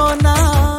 గుండెల్లోనా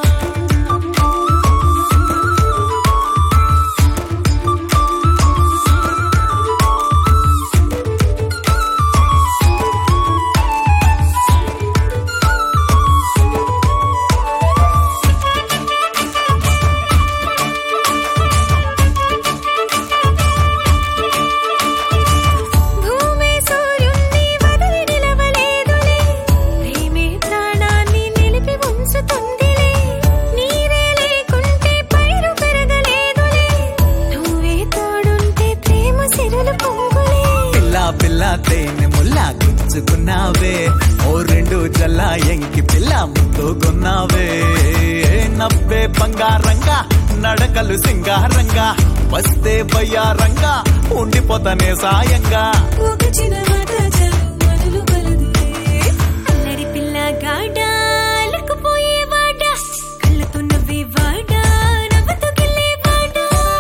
భూమి సూర్యుణ్ణి వదిలి నిలవలేదులే ప్రేమే ప్రాణాన్ని నిలిపి ఉంచుతుందిలే నీవే లేకుంటే పైరు పెరగలేదులే నువ్వే తోడుంటే ప్రేమ సిరులు పొంగులే పిల్ల పిల్ల తేనె ముల్లా గుచ్చుకున్నావే ఓ రెండు జల్ల ఎంకి పిల్ల ముద్దుకున్నావే నవ్వే బంగారంగా నడకలు సింగారంగా వస్తే బయ్యారంగా ఉండిపోతానే సాయంగా ఒక చిన్న మాట చాలు మొదలు కలదులే అల్లరి పిల్ల గాడా అలకపోయే వాడ కళ్ళతో నవ్వే వాడ నవ్వుతూ గిల్లే వాడ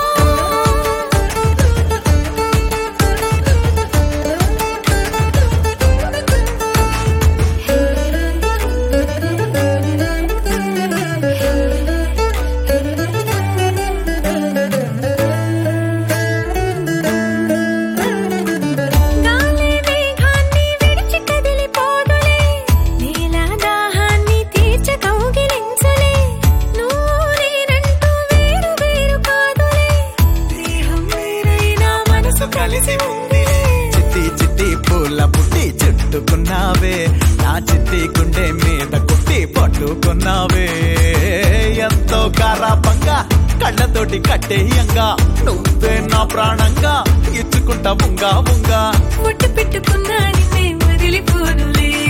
గాలి మేఘాన్ని విడిచి కదిలిపోదులే నీల దాహాన్ని తీర్చ కౌగిలించులే నువ్వు నేనంటూ వేరు వేరు కాదులే దేహం వేరైనా మనసు కలిసి ఉంది చిట్టి చిట్టి పూల పుట్టి చుట్టుకున్నావే నా చిట్టి గుండె మీద కుట్టి పట్టుకున్నావే ఎంతో కారాపంగా కళ్ళతోటి కట్టేయంగా నువ్వే నా ప్రాణంగా ఇచ్చుకుంటా ముంగా ముంగా ముట్టు పెట్టుకున్నా నిన్నే వదిలిపోనులే